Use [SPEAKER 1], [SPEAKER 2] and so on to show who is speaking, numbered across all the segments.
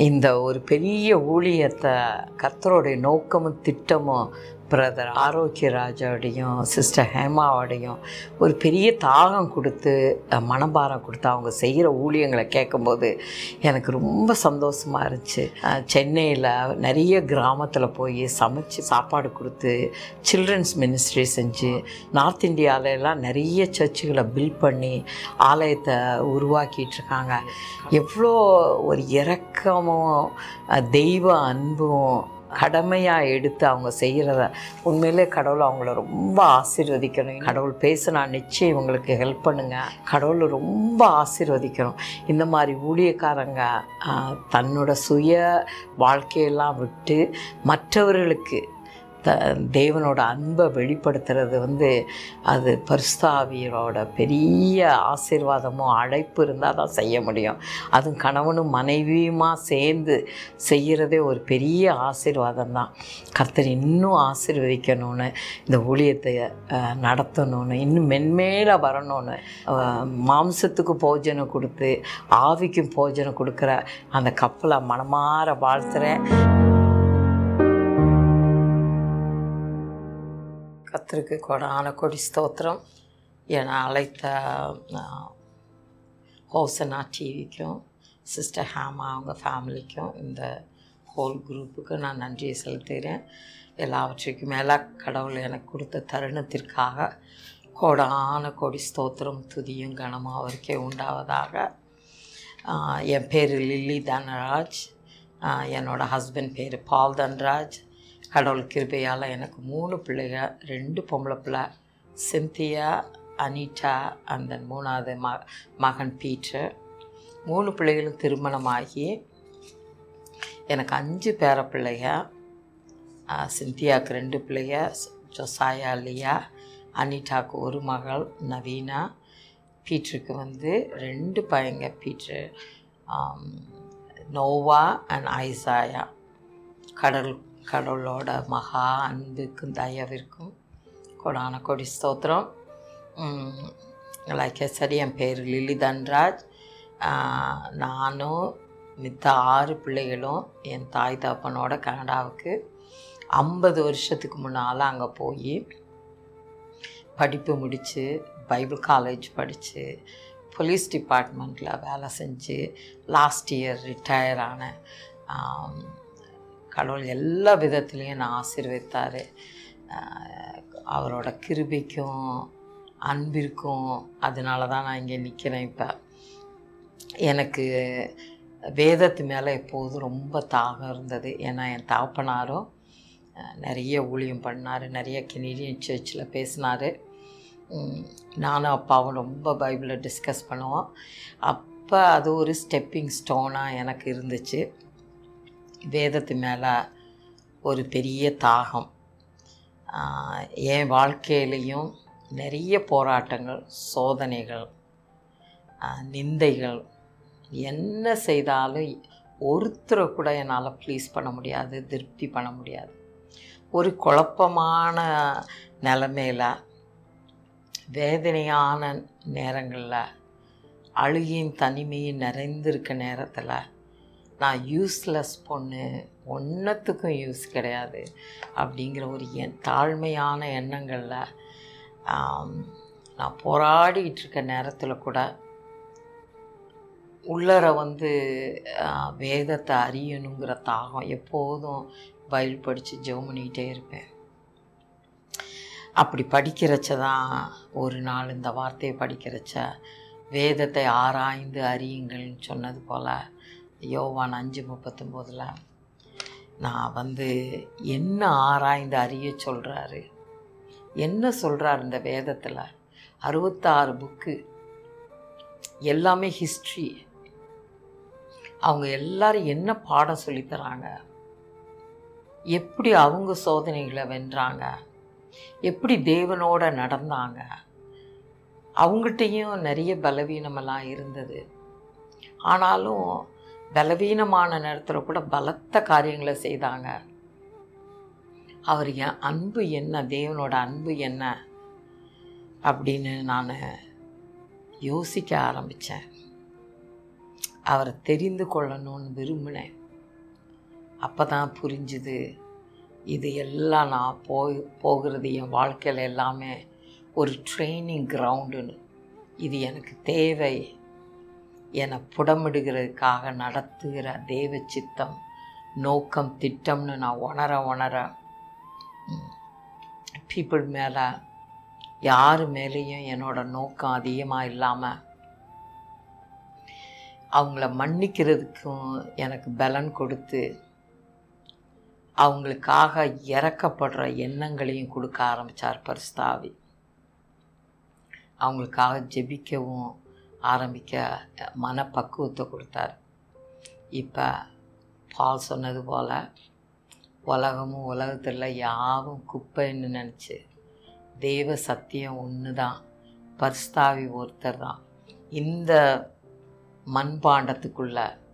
[SPEAKER 1] இந்த ஒரு பெரிய ஊழியத்தை கர்த்தருடைய நோக்கமும் திட்டமும் பிரதர் ஆரோக்கிய ராஜாவோடையும் சிஸ்டர் ஹேமாவோடையும் ஒரு பெரிய தாகம் கொடுத்து அஹ், மனபாரம் கொடுத்து அவங்க செய்கிற ஊழியங்களை கேட்கும்போது எனக்கு ரொம்ப சந்தோஷமாக இருந்துச்சு சென்னையில் நிறைய கிராமத்தில் போய் சமைச்சு சாப்பாடு கொடுத்து சில்ட்ரன்ஸ் மினிஸ்ட்ரி செஞ்சு நார்த் இந்தியால எல்லாம் நிறைய சர்ச்சுகளை பில்ட் பண்ணி ஆலயத்தை உருவாக்கிட்டு இருக்காங்க எவ்வளோ ஒரு இரக்கமும் அஹ், தெய்வ அன்பும் கடமையாக எடுத்து அவங்க செய்கிறத உண்மையிலே கடவுள் அவங்கள ரொம்ப ஆசீர்வதிக்கணும் கடவுள் பேசினா நிச்சயம் இவங்களுக்கு ஹெல்ப் பண்ணுங்க கடவுள் ரொம்ப ஆசீர்வதிக்கணும் இந்த மாதிரி ஊழியக்காரங்க ஆஹ், தன்னோட சுய வாழ்க்கையெல்லாம் விட்டு மற்றவர்களுக்கு த தேவனோட அன்பை வெளிப்படுத்துறது வந்து அது பரிசுத்தாவியரோட பெரிய ஆசீர்வாதமும் அழைப்பு இருந்தால் தான் செய்ய முடியும் அதுவும் கணவனும் மனைவியுமா சேர்ந்து செய்கிறதே ஒரு பெரிய ஆசீர்வாதம் தான் கர்த்தர் இன்னும் ஆசீர்வதிக்கணும்னு இந்த ஊழியத்தை அஹ், நடத்தணும்னு இன்னும் மென்மேல வரணும்னு அஹ், மாம்சத்துக்கு போஜனம் கொடுத்து ஆவிக்கும் போஜனம் கொடுக்குற அந்த கப்பலை மனமாற வாழ்த்துறேன் கர்த்தருக்கு கொடான கொடி ஸ்தோத்திரம் என அழைத்த அஹ், ஹோசனா டிவிக்கும் சிஸ்டர் ஹேமா அவங்க ஃபேமிலிக்கும் இந்த ஹோல் குரூப்புக்கு நான் நன்றியை செலுத்துகிறேன் எல்லாவற்றுக்கும் மேலே கடவுள் எனக்கு கொடுத்த தருணத்திற்காக கோடான கொடி ஸ்தோத்திரம் துதியும் கனமும் அவருக்கே உண்டாவதாக ஆஹ், என் பேர் லில்லி தனராஜ் ஆஹ், என்னோட ஹஸ்பண்ட் பேர் பால் தன்ராஜ் கடவுள் கிருபையால் எனக்கு மூணு பிள்ளைங்க ரெண்டு பொம்பளை பிள்ளை சிந்தியா அனிட்டா அந்த மூணாவது ம மகன் பீட்டர் மூணு பிள்ளைகளும் திருமணமாகி எனக்கு அஞ்சு பேர பிள்ளைங்க ஆஹ், சிந்தியாவுக்கு ரெண்டு பிள்ளைங்க ஸ்- ஜொசாயா லியா அனிட்டாவுக்கு ஒரு மகள் நவீனா பீட்டருக்கு வந்து ரெண்டு பையங்க பீட்ரு ஆம், நோவா அண்ட் ஐசாயா கடல் கடவுளோட மகா அன்புக்கும் தயவிற்கும் கொடான கொடி ஸ்தோத்திரம் லைக் சரி என் பேர் லிலி தன்ராஜ் ஆஹ், நானும் மித்த ஆறு பிள்ளைகளும் என் தாய் தகப்பனோட கனடாவுக்கு ஐம்பது வருஷத்துக்கு முன்னால் அங்கே போய் படிப்பு முடித்து பைபிள் காலேஜ் படித்து போலீஸ் டிபார்ட்மெண்ட்டில் வேலை செஞ்சு லாஸ்ட் இயர் ரிட்டையர் ஆனேன் ஆம், கடவுள் எல்லா விதத்துலேயும் நான் ஆசீர்வதித்தார் அவரோட கிருபைக்கும் அன்பிற்கும் அதனால தான் நான் இங்கே நிற்கிறேன் இப்போ எனக்கு வேதத்து மேலே எப்போதும் ரொம்ப தாகம் இருந்தது ஏன்னா என் தகப்பனாரும் அஹ், நிறைய ஊழியம் பண்ணார் நிறைய கெனடியன் சர்ச்சில் பேசினார் நானும் அப்பாவும் ரொம்ப பைபிளை டிஸ்கஸ் பண்ணுவோம் அப்போ அது ஒரு ஸ்டெப்பிங் ஸ்டோனாக எனக்கு இருந்துச்சு வேதத்து மேலே ஒரு பெரிய தாகம் ஆஹ், என் வாழ்க்கையிலையும் நிறைய போராட்டங்கள் சோதனைகள் ஆஹ், நிந்தைகள் என்ன செய்தாலும் ஒருத்தரை கூட என்னால் ப்ளீஸ் பண்ண முடியாது திருப்தி பண்ண முடியாது ஒரு குழப்பமான நிலமையில வேதனையான நேரங்களில் அழுகையும் தனிமையும் நிறைந்திருக்க நேரத்தில் நான் யூஸ்லெஸ் பொண்ணு ஒன்றத்துக்கும் யூஸ் கிடையாது அப்படிங்கிற ஒரு என் தாழ்மையான எண்ணங்களில் ஆம், நான் போராடிக்கிட்டு இருக்க நேரத்தில் கூட உள்ளர வந்து ஆ, வேதத்தை அறியணுங்கிற தாகம் எப்போதும் பைபிள் படித்து ஜெபம் பண்ணிக்கிட்டே இருப்பேன் அப்படி படிக்கிறச்ச தான் ஒரு நாள் இந்த வார்த்தையை படிக்கிறச்ச வேதத்தை ஆராய்ந்து அறியுங்கள்னு சொன்னது போல் யோவான் அஞ்சு முப்பத்தொம்போதில் நான் வந்து என்ன ஆராய்ந்து அறிய சொல்கிறாரு என்ன சொல்கிறார் இந்த வேதத்தில் அறுபத்தாறு புக்கு எல்லாமே ஹிஸ்ட்ரி அவங்க எல்லாரும் என்ன பாடம் சொல்லித் தராங்க எப்படி அவங்க சோதனைகளை வென்றாங்க எப்படி தேவனோட நடந்தாங்க அவங்ககிட்டயும் நிறைய பலவீனமெல்லாம் இருந்தது ஆனாலும் பலவீனமான நேரத்தில் கூட பலத்த காரியங்களை செய்தாங்க அவர் என் அன்பு என்ன தேவனோட அன்பு என்ன அப்படின்னு நான் யோசிக்க ஆரம்பித்தேன் அவரை தெரிந்து கொள்ளணும்னு விரும்பினேன் அப்போ தான் புரிஞ்சுது இது எல்லாம் நான் போய் போகிறது என் வாழ்க்கையில் எல்லாமே ஒரு ட்ரைனிங் கிரவுண்டுன்னு இது எனக்கு தேவை என்னை புடமிடுகிறதுக்காக நடத்துகிற தேவ சித்தம் நோக்கம் திட்டம்னு நான் உணர உணர பீப்புள் மேலே யார் மேலேயும் என்னோட நோக்கம் அதிகமாக இல்லாமல் அவங்கள மன்னிக்கிறதுக்கும் எனக்கு பலன் கொடுத்து அவங்களுக்காக இறக்கப்படுற எண்ணங்களையும் கொடுக்க ஆரம்பித்தார் பரிஸ்தாவி அவங்களுக்காக ஜெபிக்கவும் ஆரம்பிக்க மனப்பக்குவத்தை கொடுத்தார் இப்போ பால் சொன்னது போல் உலகமும் உலகத்தில் யாவும் குப்பைன்னு நினச்சி தெய்வ சத்தியம் ஒன்று தான் பரிஸ்தாவி ஒருத்தர் தான் இந்த மண்பாண்டத்துக்குள்ள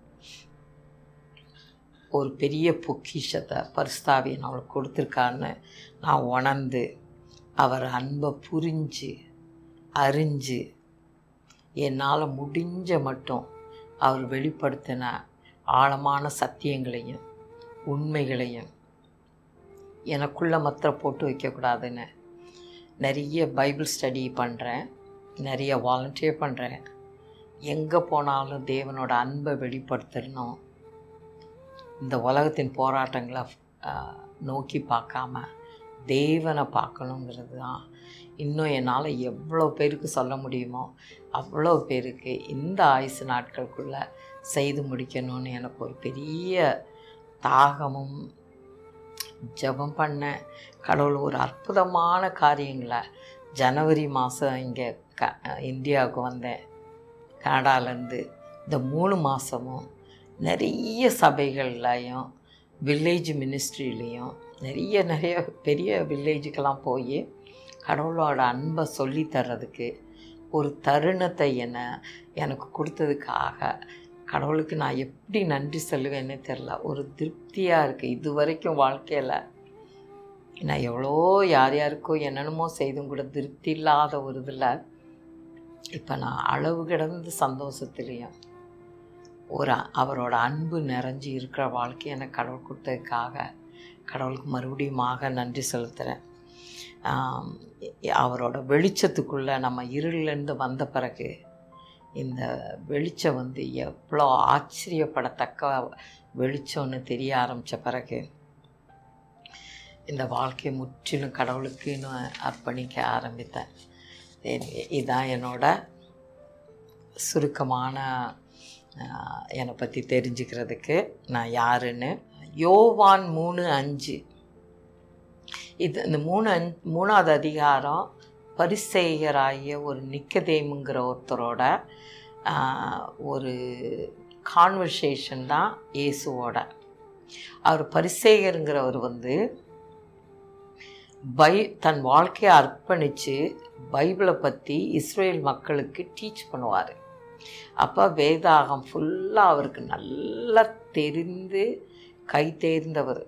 [SPEAKER 1] ஒரு பெரிய பொக்கிஷத்தை பரிஸ்தாவி நம்மளுக்கு கொடுத்துருக்கான்னு நான் உணர்ந்து அவர் அன்பை புரிஞ்சு அறிஞ்சு என்னால் முடிஞ்ச மட்டும் அவர் வெளிப்படுத்தின ஆழமான சத்தியங்களையும் உண்மைகளையும் எனக்குள்ளே மாத்திரம் போட்டு வைக்கக்கூடாதுன்னு நிறைய பைபிள் ஸ்டடி பண்ணுறேன் நிறைய வாலண்டியர் பண்ணுறேன் எங்கே போனாலும் தேவனோட அன்பை வெளிப்படுத்தணும் இந்த உலகத்தின் போராட்டங்களை நோக்கி பார்க்காம தேவனை பார்க்கணுங்கிறது தான் இன்னும் என்னால் எவ்வளோ பேருக்கு சொல்ல முடியுமோ அவ்வளோ பேருக்கு இந்த ஆயுசு நாட்களுக்குள்ளே செய்து முடிக்கணும்னு எனக்கு ஒரு பெரிய தாகமும் ஜபம் பண்ண கடவுள் ஒரு அற்புதமான காரியங்களை ஜனவரி மாதம் இங்கே க இந்தியாவுக்கு வந்தேன் கனடாலேருந்து இந்த மூணு மாதமும் நிறைய சபைகள்லையும் வில்லேஜ் மினிஸ்ட்ரிலையும் நிறைய நிறைய பெரிய வில்லேஜுக்கெல்லாம் போய் கடவுளோட அன்பை சொல்லி தர்றதுக்கு ஒரு தருணத்தை என்ன எனக்கு கொடுத்ததுக்காக கடவுளுக்கு நான் எப்படி நன்றி சொல்லுவேன்னே தெரில ஒரு திருப்தியாக இருக்குது இது வரைக்கும் வாழ்க்கையில் நான் எவ்வளோ யார் யாருக்கோ என்னென்னமோ செய்தும் கூட திருப்தி இல்லாத ஒரு இதில் இப்போ நான் அளவு கிடந்த சந்தோஷத்துலேயும் ஒரு அவரோட அன்பு நிறைஞ்சி இருக்கிற வாழ்க்கை எனக்கு கடவுள் கொடுத்ததுக்காக கடவுளுக்கு மறுபடியுமாக நன்றி செலுத்துகிறேன் அவரோட வெளிச்சத்துக்குள்ளே நம்ம இருளிலேருந்து வந்த பிறகு இந்த வெளிச்சம் வந்து எவ்வளோ ஆச்சரியப்படத்தக்க வெளிச்சம்னு தெரிய ஆரம்பித்த பிறகு இந்த வாழ்க்கையை முற்றிலும் கடவுளுக்குன்னு அர்ப்பணிக்க ஆரம்பித்தேன் இதுதான் என்னோட சுருக்கமான என்னை பற்றி தெரிஞ்சுக்கிறதுக்கு நான் யாருன்னு யோவான் மூணு அஞ்சு இது இந்த மூணு அஞ் மூணாவது அதிகாரம் பரிசெய்கராகிய ஒரு நிக்கதேமுங்கிற ஒருத்தரோட ஒரு கான்வர்சேஷன் தான் இயேசுவோட அவர் பரிசேகருங்கிறவர் வந்து பை தன் வாழ்க்கையை அர்ப்பணித்து பைபிளை பற்றி இஸ்ரேல் மக்களுக்கு டீச் பண்ணுவார் அப்போ வேதாகம் ஃபுல்லாக அவருக்கு நல்லா தெரிந்து கை தேர்ந்தவர்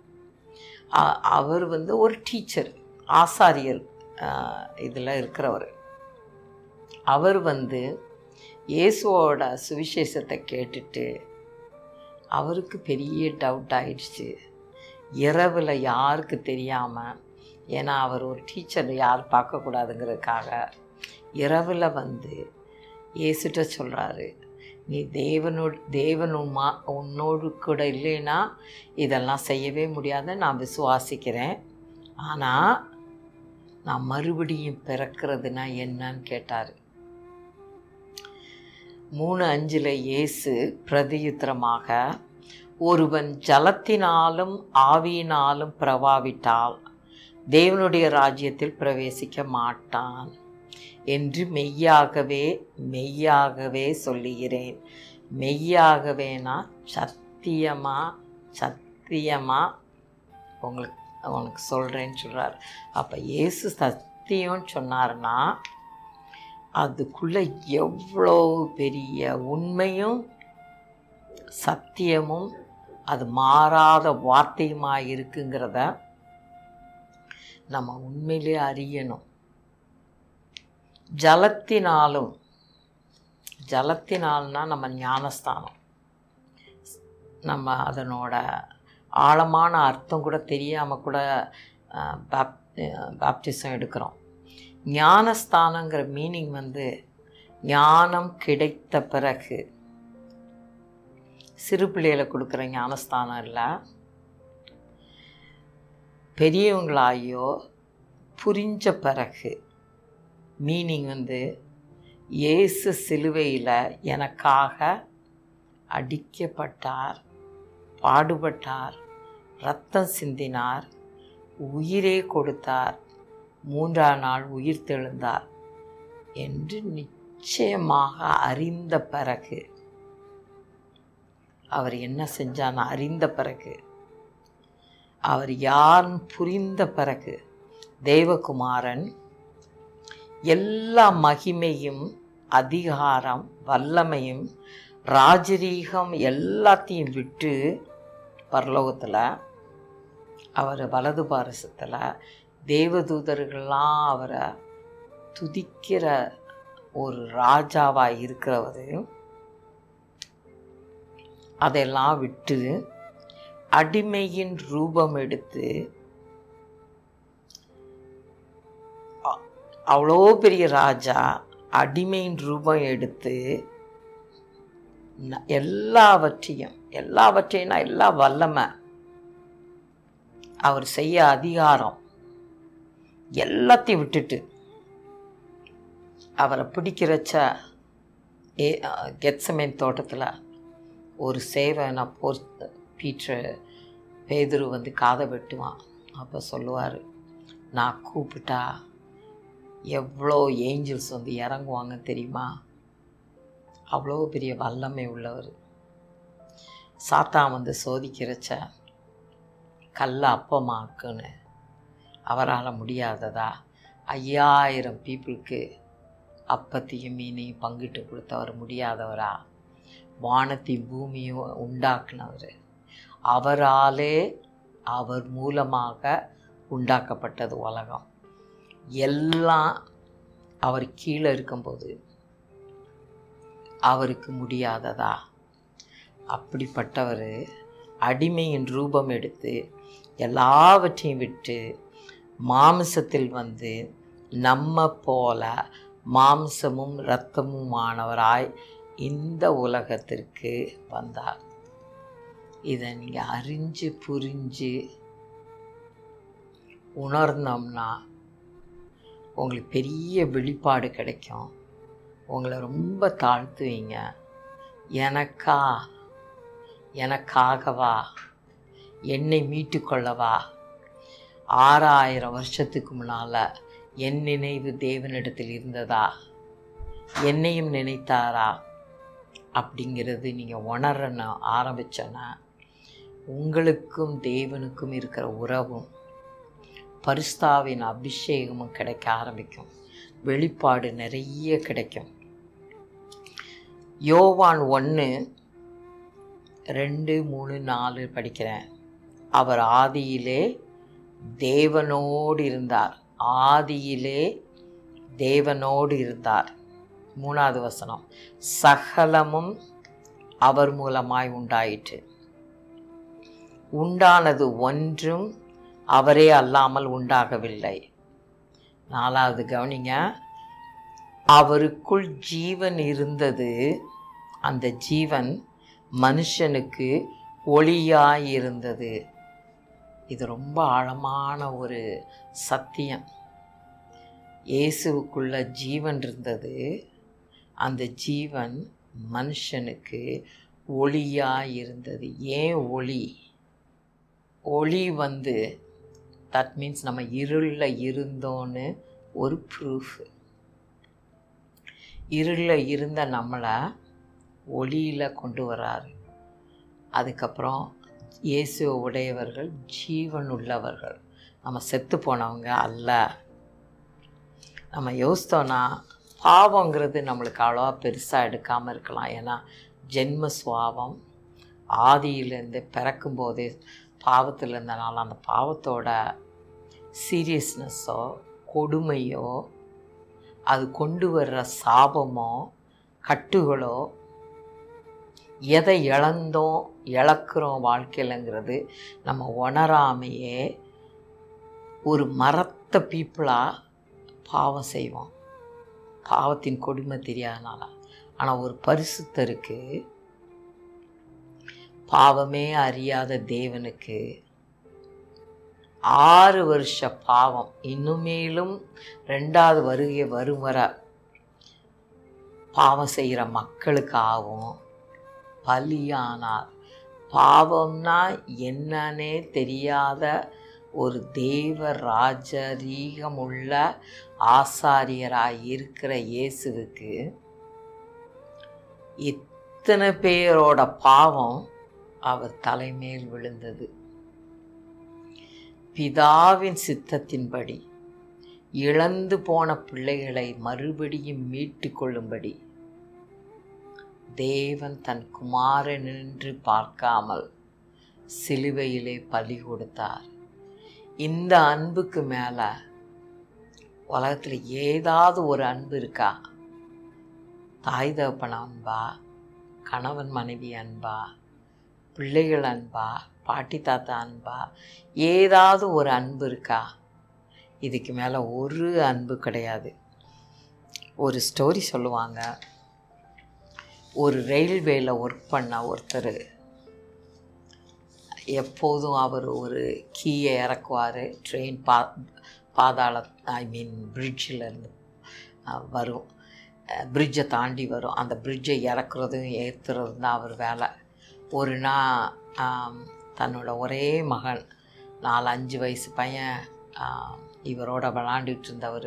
[SPEAKER 1] அவர் வந்து ஒரு டீச்சர் ஆசாரியர் இதில் இருக்கிறவர் அவர் வந்து இயேசுவோட சுவிசேஷத்தை கேட்டுட்டு அவருக்கு பெரிய டவுட் ஆயிடுச்சு இரவில் யாருக்கு தெரியாமல் ஏன்னா அவர் ஒரு டீச்சர் யார் பார்க்கக்கூடாதுங்கிறதுக்காக இரவில் வந்து ஏசுட்ட சொல்கிறாரு நீ தேவனோடு தேவன் உமா உன்னோடு கூட இல்லைன்னா இதெல்லாம் செய்யவே முடியாது நான் விசுவாசிக்கிறேன் ஆனால் நான் மறுபடியும் பிறக்கிறதுனா என்னன்னு கேட்டார் மூணு அஞ்சில் இயேசு பிரதியுத்திரமாக ஒருவன் ஜலத்தினாலும் ஆவியினாலும் பிரவாவிட்டால் தேவனுடைய ராஜ்யத்தில் பிரவேசிக்க மாட்டான் என்று மெய்யாகவே மெய்யாகவே சொல்லுகிறேன் மெய்யாகவேனா சத்தியமா சத்தியமா உங்களுக்கு உனக்கு சொல்கிறேன்னு சொல்கிறார் அப்போ இயேசு சத்தியம்னு சொன்னார்னா அதுக்குள்ளே எவ்வளோ பெரிய உண்மையும் சத்தியமும் அது மாறாத வார்த்தையுமாக இருக்குங்கிறத நம்ம உண்மையிலே அறியணும் ஜலத்தினாலும் ஜலத்தினால்னா நம்ம ஞானஸ்தானம் நம்ம அதனோட ஆழமான அர்த்தம் கூட தெரியாமல் கூட அஹ், பேப் பேப்டிசம் எடுக்கிறோம் ஞானஸ்தானங்கிற மீனிங் வந்து ஞானம் கிடைத்த பிறகு சிறு பிள்ளைகளை கொடுக்குற ஞானஸ்தானம் இல்லை பெரியவங்களாகியோ புரிஞ்ச பிறகு மீனிங் வந்து இயேசு சிலுவையில் எனக்காக அடிக்கப்பட்டார் பாடுபட்டார் ரத்தம் சிந்தினார் உயிரே கொடுத்தார் மூன்றாம் நாள் உயிர் தெழுந்தார் என்று நிச்சயமாக அறிந்த பிறகு அவர் என்ன செஞ்சான்னு அறிந்த பிறகு அவர் யாருன்னு புரிந்த பிறகு தேவகுமாரன் எல்லா மகிமையும் அதிகாரம் வல்லமையும் ராஜரீகம் எல்லாத்தையும் விட்டு பரலோகத்தில் அவர் வலது பாரசத்தில் தேவதூதர்கள்லாம் அவரை துதிக்கிற ஒரு ராஜாவாக இருக்கிறவர் அதெல்லாம் விட்டு அடிமையின் ரூபம் எடுத்து அ- அவ்வளோ பெரிய ராஜா அடிமையின் ரூபம் எடுத்து ந- எல்லாவற்றையும் எல்லாவற்றையும் எல்லா வல்லமை அவர் செய்ய அதிகாரம் எல்லாத்தையும் விட்டுட்டு அவரை பிடிக்கிறச்ச ஏ கெட்சமேன் தோட்டத்தில் ஒரு சேவனை போர் பீட்ரு பேதுரு வந்து காதை வெட்டுவான் அப்போ சொல்லுவார் நான் கூப்பிட்டா எவ்வளோ ஏஞ்சல்ஸ் வந்து இறங்குவாங்க தெரியுமா அவ்வளோ பெரிய வல்லமை உள்ளவர் சாத்தான் வந்து சோதிக்கிறச்ச கல்ல அப்பமாக்குன்னு அவரால் முடியாததா ஐயாயிரம் பீப்புளுக்கு அப்பத்தையும் மீனையும் பங்கிட்டு கொடுத்தவர் முடியாதவரா வானத்தையும் பூமியும் உண்டாக்குனவர் அவராலே அவர் மூலமாக உண்டாக்கப்பட்டது உலகம் எல்லாம் அவர் கீழே இருக்கும்போது அவருக்கு முடியாததா அப்படிப்பட்டவர் அடிமையின் ரூபம் எடுத்து எல்லாவற்றையும் விட்டு மாமிசத்தில் வந்து நம்ம போல மாம்சமும் இரத்தமுமானவராய் இந்த உலகத்திற்கு வந்தார் இதை நீங்கள் அறிஞ்சு புரிஞ்சு உணர்ந்தோம்னா உங்களுக்கு பெரிய வெளிப்பாடு கிடைக்கும் உங்களை ரொம்ப தாழ்த்துவீங்க எனக்கா எனக்காகவா என்னை மீட்டுக்கொள்ளவா ஆறாயிரம் வருஷத்துக்கு முன்னால் என் நினைவு தேவனிடத்தில் இருந்ததா என்னையும் நினைத்தாரா அப்படிங்கிறது நீங்கள் உணரணும் ஆரம்பிச்சோன்னா உங்களுக்கும் தேவனுக்கும் இருக்கிற உறவும் பரிஸ்தாவின் அபிஷேகமும் கிடைக்க ஆரம்பிக்கும் வெளிப்பாடு நிறைய கிடைக்கும் யோவான் ஒன்று ரெண்டு மூணு நாலு படிக்கிறேன் அவர் ஆதியிலே தேவனோடு இருந்தார் ஆதியிலே தேவனோடு இருந்தார் மூணாவது வசனம் சகலமும் அவர் மூலமாய் உண்டாயிற்று உண்டானது ஒன்றும் அவரே அல்லாமல் உண்டாகவில்லை நாலாவது கவனிங்க அவருக்குள் ஜீவன் இருந்தது அந்த ஜீவன் மனுஷனுக்கு ஒளியாய் இருந்தது இது ரொம்ப ஆழமான ஒரு சத்தியம் இயேசுவுக்குள்ள ஜீவன் இருந்தது அந்த ஜீவன் மனுஷனுக்கு ஒளியாய் இருந்தது ஏன் ஒளி ஒளி வந்து தட் மீன்ஸ் நம்ம இருளில் இருந்தோன்னு ஒரு ப்ரூஃப் இருளில் இருந்த நம்மளை ஒளியில் கொண்டு வராரு அதுக்கப்புறம் இயேசு உடையவர்கள் ஜீவன் உள்ளவர்கள் நம்ம செத்து போனவங்க அல்ல நம்ம யோசித்தோன்னா பாவங்கிறது நம்மளுக்கு அவ்வளோவா பெருசாக எடுக்காமல் இருக்கலாம் ஏன்னா ஜென்ம சுவாவம் ஆதியிலேருந்து பிறக்கும்போதே பாவத்தில் இருந்தனால அந்த பாவத்தோட சீரியஸ்னஸோ கொடுமையோ அது கொண்டு வர்ற சாபமோ கட்டுகளோ எதை இழந்தோம் இழக்கிறோம் வாழ்க்கையிலங்கிறது நம்ம உணராமையே ஒரு மரத்த பீப்புளாக பாவம் செய்வோம் பாவத்தின் கொடுமை தெரியாதனால ஆனால் ஒரு பரிசுத்தருக்கு பாவமே அறியாத தேவனுக்கு ஆறு வருஷ பாவம் இன்னுமேலும் ரெண்டாவது வருகை வரும் வர பாவம் செய்கிற மக்களுக்கு ஆகும் பலியானார் பாவம்னா என்னன்னே தெரியாத ஒரு தேவ ராஜரீகமுள்ள ஆசாரியராய் இருக்கிற இயேசுவுக்கு இத்தனை பேரோட பாவம் அவர் தலைமேல் விழுந்தது பிதாவின் சித்தத்தின்படி இழந்து போன பிள்ளைகளை மறுபடியும் மீட்டு கொள்ளும்படி தேவன் தன் குமாரன் என்று பார்க்காமல் சிலுவையிலே பலி கொடுத்தார் இந்த அன்புக்கு மேலே உலகத்தில் ஏதாவது ஒரு அன்பு இருக்கா தாய் தகப்பன் அன்பா கணவன் மனைவி அன்பா பிள்ளைகள் அன்பா பாட்டி தாத்தா அன்பா ஏதாவது ஒரு அன்பு இருக்கா இதுக்கு மேலே ஒரு அன்பு கிடையாது ஒரு ஸ்டோரி சொல்லுவாங்க ஒரு ரயில்வேயில் ஒர்க் பண்ண ஒருத்தர் எப்போதும் அவர் ஒரு கீயை இறக்குவார் ட்ரெயின் பா பாதாள ஐ மீன் பிரிட்ஜிலேருந்து வரும் பிரிட்ஜை தாண்டி வரும் அந்த பிரிட்ஜை இறக்குறதும் ஏற்றுறதும் தான் அவர் வேலை ஒரு நாள் தன்னோட ஒரே மகன் நாலு அஞ்சு வயசு பையன் இவரோட விளாண்டுட்டு இருந்தவர்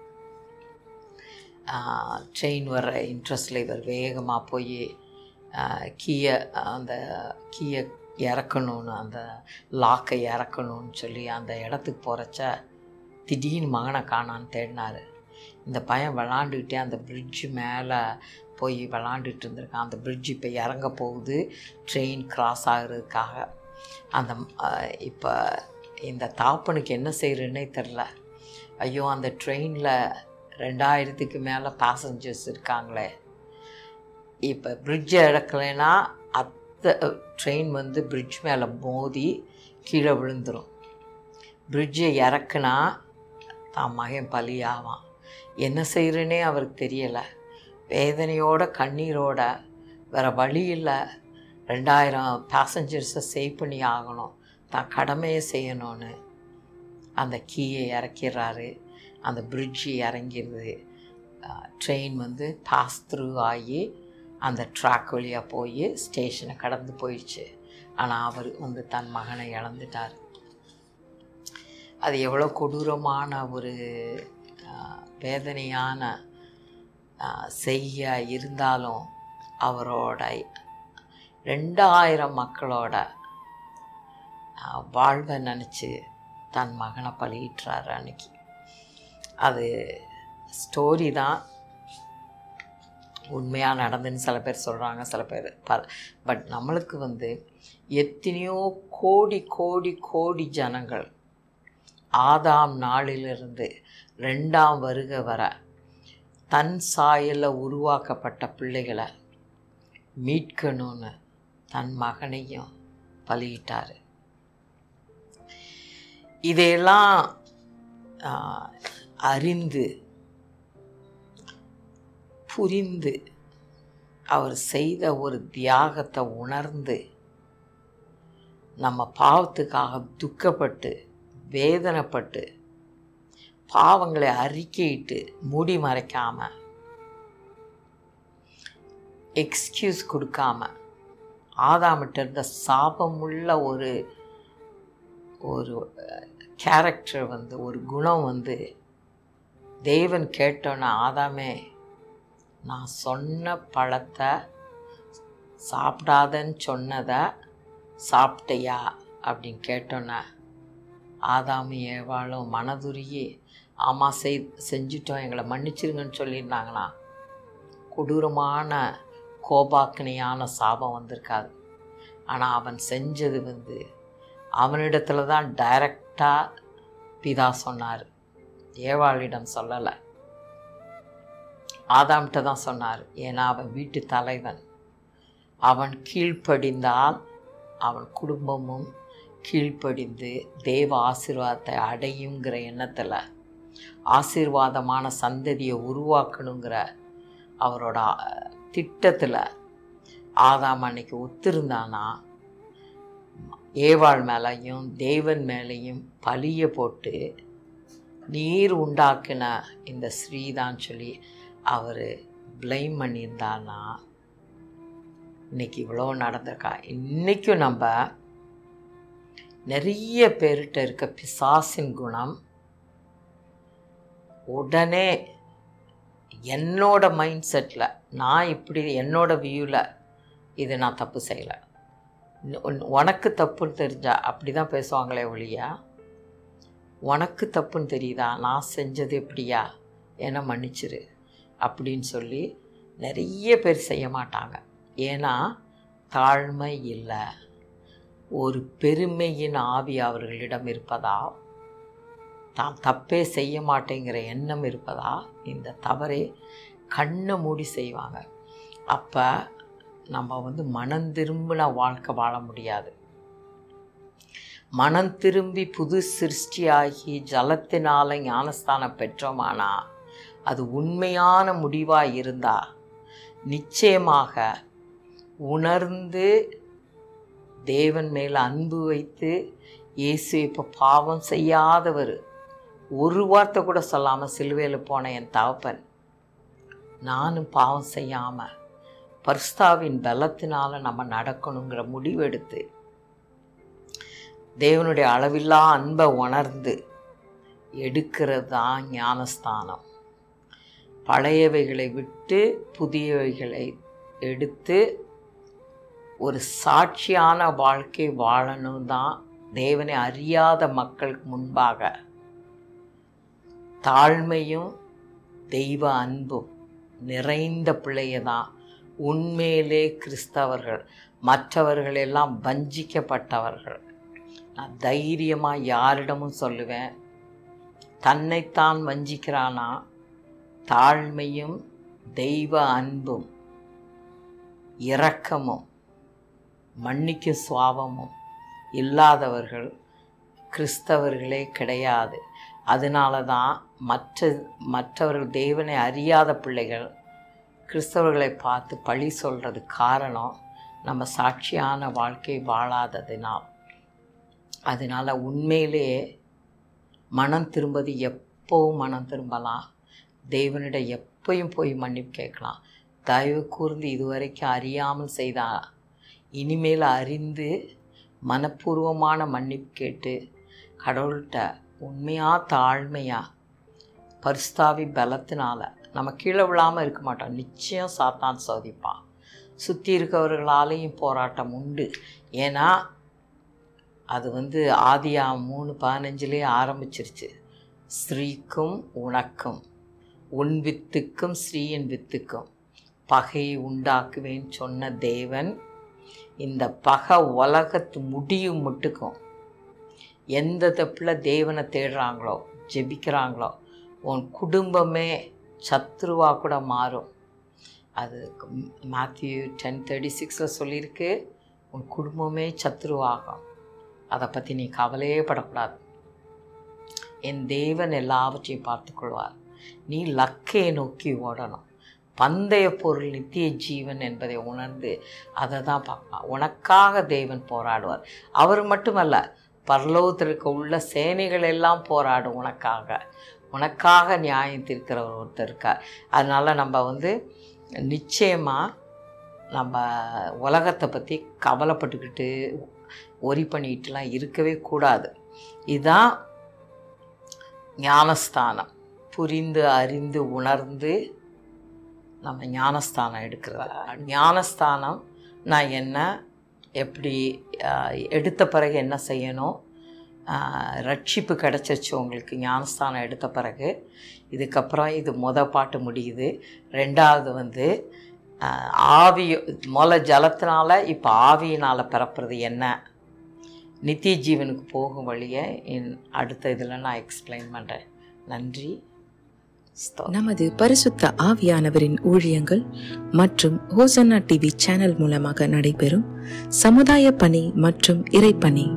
[SPEAKER 1] ட்ரெயின் வர்ற இன்ட்ரெஸ்டில் இவர் வேகமாக போய் கீயை அந்த கீயை இறக்கணும்னு அந்த லாக்கை இறக்கணும்னு சொல்லி அந்த இடத்துக்கு போகிறச்ச திடீர்னு மகனை காணான்னு தேடினார் இந்த பையன் விளாண்டுக்கிட்டே அந்த பிரிட்ஜு மேலே போய் விளாண்டுட்டு இருந்திருக்கான் அந்த பிரிட்ஜ் இப்போ இறங்க போகுது ட்ரெயின் கிராஸ் ஆகிறதுக்காக அந்த இப்போ இந்த தாப்பனுக்கு என்ன செய்கிறேன்னே தெரில ஐயோ அந்த ட்ரெயினில் ரெண்டாயிரத்துக்கு மேலே பேசஞ்சர்ஸ் இருக்காங்களே இப்போ பிரிட்ஜை இறக்கலைன்னா அத்த ட்ரெயின் வந்து பிரிட்ஜ் மேலே மோதி கீழே விழுந்துடும் பிரிட்ஜை இறக்குனா தான் மகன் பலியாவான் என்ன செய்கிறேனே அவருக்கு தெரியலை வேதனையோட கண்ணீரோட வேறு வழி இல்லை ரெண்டாயிரம் பேசஞ்சர்ஸை சேவ் பண்ணி ஆகணும் தான் கடமையை செய்யணும்னு அந்த கீயை இறக்கிடுறாரு அந்த பிரிட்ஜு இறங்கிடுது ட்ரெயின் வந்து பாஸ் த்ரூ ஆகி அந்த ட்ராக் வழியாக போய் ஸ்டேஷனை கடந்து போயிடுச்சு ஆனால் அவர் வந்து தன் மகனை இழந்துட்டார் அது எவ்வளோ கொடூரமான ஒரு வேதனையான செய்ய இருந்தாலும் அவரோட ரெண்டாயிரம் மக்களோட வாழ்வை நினச்சி தன் மகனை பலியிட்டுறாரு அன்னைக்கு அது ஸ்டோரி தான் உண்மையாக நடந்துன்னு சில பேர் சொல்கிறாங்க சில பேர் ப பட் நம்மளுக்கு வந்து எத்தனையோ கோடி கோடி கோடி ஜனங்கள் ஆதாம் நாளிலிருந்து ரெண்டாம் வருக வர தன் சாயலில் உருவாக்கப்பட்ட பிள்ளைகளை மீட்கணும்னு தன் மகனையும் பலியிட்டார் இதையெல்லாம் அறிந்து புரிந்து அவர் செய்த ஒரு தியாகத்தை உணர்ந்து நம்ம பாவத்துக்காக துக்கப்பட்டு வேதனைப்பட்டு பாவங்களை அறிக்கையிட்டு மூடி மறைக்காம எக்ஸ்கியூஸ் கொடுக்காம ஆதாமிட்ட இருந்த சாபமுள்ள ஒரு ஒரு கேரக்டர் வந்து ஒரு குணம் வந்து தேவன் கேட்டோன்னா ஆதாமே நான் சொன்ன பழத்தை சாப்பிடாதன்னு சொன்னதை சாப்பிட்டையா அப்படின்னு கேட்டோன்னே ஆதாமும் ஏவாளும் மனதுருகி ஆமாம் செய் செஞ்சிட்டோம் எங்களை மன்னிச்சிருங்கன்னு சொல்லியிருந்தாங்களா கொடூரமான கோபாக்கினியான சாபம் வந்திருக்காது ஆனால் அவன் செஞ்சது வந்து அவனிடத்துல தான் டைரக்டாக பிதா சொன்னார் ஏவாளிடம் சொல்லலை ஆதாம்கிட்ட தான் சொன்னார் ஏன்னா அவன் வீட்டு தலைவன் அவன் கீழ்ப்படிந்தால் அவன் குடும்பமும் கீழ்ப்படிந்து தேவ ஆசீர்வாதத்தை அடையுங்கிற எண்ணத்தில் ஆசீர்வாதமான சந்ததியை உருவாக்கணுங்கிற அவரோட திட்டத்தில் ஆதாம் அன்னைக்கு ஒத்திருந்தானா ஏவாள் மேலேயும் தேவன் மேலேயும் பழிய போட்டு நீர் உண்டாக்கின இந்த ஸ்ரீதான் சொல்லி அவர் ப்ளைம் பண்ணியிருந்தானா இன்னைக்கு இவ்வளோ நடந்திருக்கா இன்றைக்கும் நம்ம நிறைய பேர்கிட்ட இருக்க பிசாசின் குணம் உடனே என்னோட மைண்ட் செட்டில் நான் இப்படி என்னோட வியூவில் இது நான் தப்பு செய்யலை உனக்கு தப்புன்னு தெரிஞ்சா அப்படி தான் பேசுவாங்களே ஒழியா உனக்கு தப்புன்னு தெரியுதா நான் செஞ்சது எப்படியா என்னை மன்னிச்சிரு அப்படின்னு சொல்லி நிறைய பேர் செய்ய மாட்டாங்க ஏன்னா தாழ்மை இல்லை ஒரு பெருமையின் ஆவி அவர்களிடம் இருப்பதா தான் தப்பே செய்ய மாட்டேங்கிற எண்ணம் இருப்பதா இந்த தவறே கண்ணை மூடி செய்வாங்க அப்போ நம்ம வந்து மனம் திரும்பின வாழ்க்கை வாழ முடியாது மனம் திரும்பி புது சிருஷ்டியாகி ஜலத்தினால ஞானஸ்தானம் பெற்றோமானா அது உண்மையான முடிவாக இருந்தால் நிச்சயமாக உணர்ந்து தேவன் மேல் அன்பு வைத்து இயேசு இப்போ பாவம் செய்யாதவர் ஒரு வார்த்தை கூட சொல்லாமல் சிலுவையில் போன என் தகப்பன் நானும் பாவம் செய்யாமல் பர்ஸ்தாவின் பலத்தினால் நம்ம நடக்கணுங்கிற முடிவெடுத்து தேவனுடைய அளவில்லா அன்பை உணர்ந்து எடுக்கிறது தான் ஞானஸ்தானம் பழையவைகளை விட்டு புதியவைகளை எடுத்து ஒரு சாட்சியான வாழ்க்கை வாழணும் தான் தேவனை அறியாத மக்களுக்கு முன்பாக தாழ்மையும் தெய்வ அன்பும் நிறைந்த பிள்ளைய தான் உண்மையிலே கிறிஸ்தவர்கள் மற்றவர்கள் எல்லாம் வஞ்சிக்கப்பட்டவர்கள் நான் தைரியமாக யாரிடமும் சொல்லுவேன் தன்னைத்தான் வஞ்சிக்கிறானா தாழ்மையும் தெய்வ அன்பும் இரக்கமும் மன்னிக்கும் சுவாபமும் இல்லாதவர்கள் கிறிஸ்தவர்களே கிடையாது அதனால தான் மற்ற மற்றவர்கள் தேவனை அறியாத பிள்ளைகள் கிறிஸ்தவர்களை பார்த்து பழி சொல்கிறது காரணம் நம்ம சாட்சியான வாழ்க்கை வாழாததினால் அதனால் உண்மையிலேயே மனம் திரும்பது எப்போவும் மனம் திரும்பலாம் தேவனிடம் எப்பயும் போய் மன்னிப்பு கேட்கலாம் தயவு கூர்ந்து இதுவரைக்கும் அறியாமல் செய்தா இனிமேல் அறிந்து மனப்பூர்வமான மன்னிப்பு கேட்டு கடவுள்கிட்ட உண்மையாக தாழ்மையாக பரிஸ்தாவி பலத்தினால நம்ம கீழே விழாமல் இருக்க மாட்டோம் நிச்சயம் சாத்தான் சோதிப்பான் சுற்றி இருக்கவர்களாலேயும் போராட்டம் உண்டு ஏன்னா அது வந்து ஆதியா மூணு பதினஞ்சுலேயே ஆரம்பிச்சிருச்சு ஸ்ரீக்கும் உனக்கும் உன் வித்துக்கும் ஸ்ரீயின் வித்துக்கும் பகையை உண்டாக்குவேன்னு சொன்ன தேவன் இந்த பகை உலகத்து முடியும் மட்டுக்கும் எந்த தப்பில் தேவனை தேடுறாங்களோ ஜெபிக்கிறாங்களோ உன் குடும்பமே சத்ருவா கூட மாறும் அது மேத்யூ டென் தேர்ட்டி சிக்ஸில் சொல்லியிருக்கு உன் குடும்பமே சத்ருவாகும் அதை பற்றி நீ கவலையே படக்கூடாது என் தேவன் எல்லாவற்றையும் பார்த்துக்கொள்வார் நீ லக்கையை நோக்கி ஓடணும் பந்தய பொருள் நித்திய ஜீவன் என்பதை உணர்ந்து அதை தான் பார்ப்பான் உனக்காக தேவன் போராடுவார் அவர் மட்டுமல்ல பரலோகத்தில் இருக்க உள்ள சேனைகள் எல்லாம் போராடும் உனக்காக உனக்காக நியாயம் தீர்க்கிறவர் ஒருத்தர் இருக்கார் அதனால் நம்ம வந்து நிச்சயமாக நம்ம உலகத்தை பற்றி கவலைப்பட்டுக்கிட்டு ஒரி பண்ணிக்கிட்டுலாம் இருக்கவே கூடாது இதுதான் ஞானஸ்தானம் புரிந்து அறிந்து உணர்ந்து நம்ம ஞானஸ்தானம் எடுக்கிறது ஞானஸ்தானம் நான் என்ன எப்படி எடுத்த பிறகு என்ன செய்யணும் ரட்சிப்பு கிடச்சிருச்சு உங்களுக்கு ஞானஸ்தானம் எடுத்த பிறகு இதுக்கப்புறம் இது மொத பாட்டு முடியுது ரெண்டாவது வந்து ஆவி மொல ஜலத்தினால இப்போ ஆவியினால் பிறப்புறது என்ன நித்திய ஜீவனுக்கு போகும் வழியை என் அடுத்த இதில் நான் எக்ஸ்பிளைன் பண்ணுறேன் நன்றி ஸ்தோத்திரம்.
[SPEAKER 2] நமது பரிசுத்த ஆவியானவரின் ஊழியங்கள் மற்றும் ஹோசன்னா டிவி சேனல் மூலமாக நடைபெறும் சமுதாய பணி மற்றும் இறைப்பணி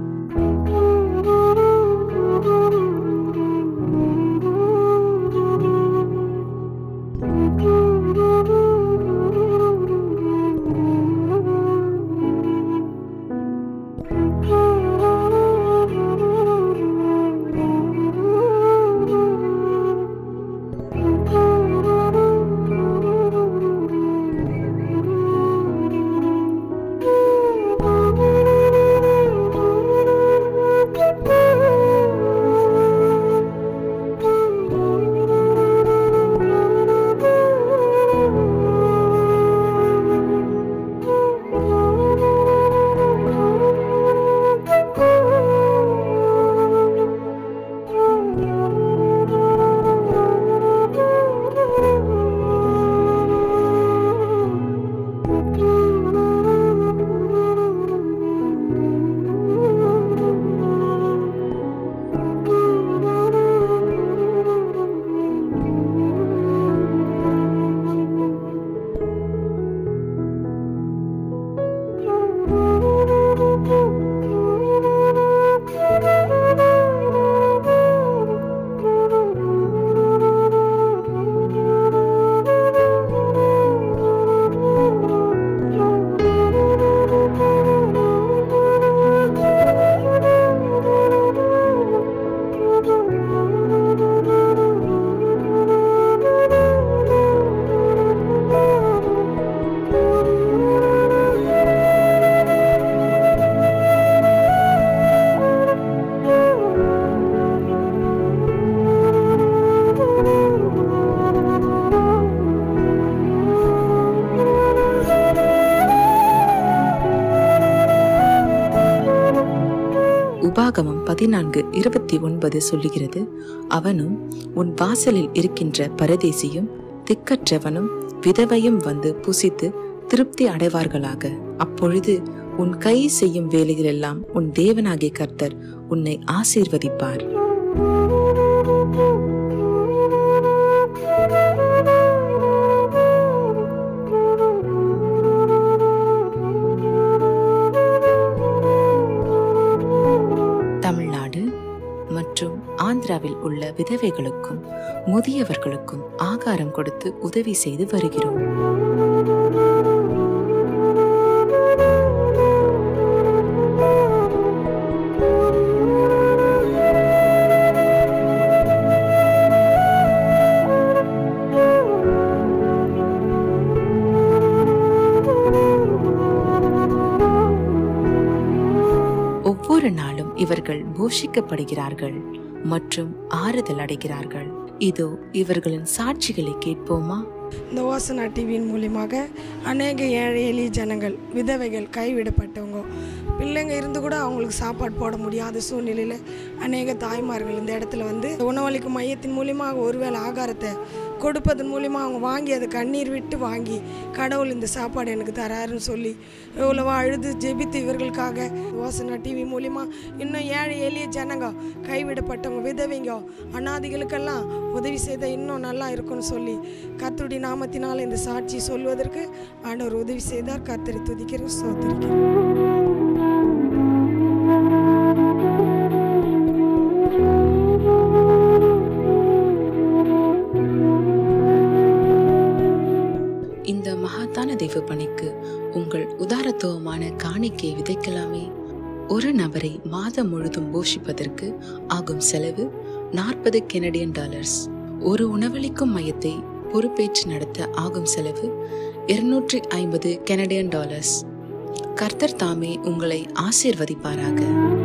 [SPEAKER 2] உபாகமம் பதினான்கு இருபத்தி ஒன்பது சொல்லுகிறது அவனும் உன் வாசலில் இருக்கின்ற பரதேசியும் திக்கற்றவனும் விதவையும் வந்து புசித்து திருப்தி அடைவார்களாக அப்பொழுது உன் கை செய்யும் வேலைகளெல்லாம் உன் தேவனாகிய கர்த்தர் உன்னை ஆசீர்வதிப்பார் தமிழ்நாடு மற்றும் ஆந்திராவில் உள்ள விதவைகளுக்கும் முதியவர்களுக்கும் ஆகாரம் கொடுத்து உதவி செய்து வருகிறோம் ஒவ்வொரு நாளும் இவர்கள் போஷிக்கப்படுகிறார்கள் மற்றும் ஆறுதல் அடைகிறார்கள் இதோ இவர்களின் சாட்சிகளை கேட்போமா
[SPEAKER 3] இந்த ஓசனா டிவியின் மூலியமாக அநேக ஏழை எளிய ஜனங்கள் விதவைகள் கைவிடப்பட்டவங்க பிள்ளைங்க இருந்து கூட அவங்களுக்கு சாப்பாடு போட முடியாத சூழ்நிலையில் அநேக தாய்மார்கள் இந்த இடத்துல வந்து உணவளிக்கும் மையத்தின் மூலியமாக ஒருவேளை ஆகாரத்தை கொடுப்பதன் மூலியமாக அவங்க வாங்கி அதை கண்ணீர் விட்டு வாங்கி கடவுள் இந்த சாப்பாடு எனக்கு தராருன்னு சொல்லி எவ்வளவோ அழுது ஜெபித்து இவர்களுக்காக ஓசனா டிவி மூலிமா இன்னும் ஏழை எளிய ஜனங்க கைவிடப்பட்டவங்க விதவைங்க அனாதிகளுக்கெல்லாம் உதவி செய்த இன்னும் நல்லா இருக்கும்னு சொல்லி கர்த்தருடைய நாமத்தினால் இந்த சாட்சி சொல்வதற்கு ஆண்டவர் உதவி செய்தார் கர்த்தரை துதிக்கிறேன் சோதரிக்கிறேன்
[SPEAKER 2] இந்த மகத்தான தெய்வ பணிக்கு உங்கள் உதாரத்துவமான காணிக்கை விதைக்கலாமே ஒரு நபரை மாதம் முழுதும் போஷிப்பதற்கு ஆகும் செலவு நாற்பது கெனடியன் டாலர்ஸ் ஒரு உணவளிக்கும் மையத்தை பொறுப்பேற்று நடத்த ஆகும் செலவு இருநூற்றி ஐம்பது கெனடியன் டாலர்ஸ் கர்த்தர் தாமே உங்களை ஆசீர்வதிப்பாராக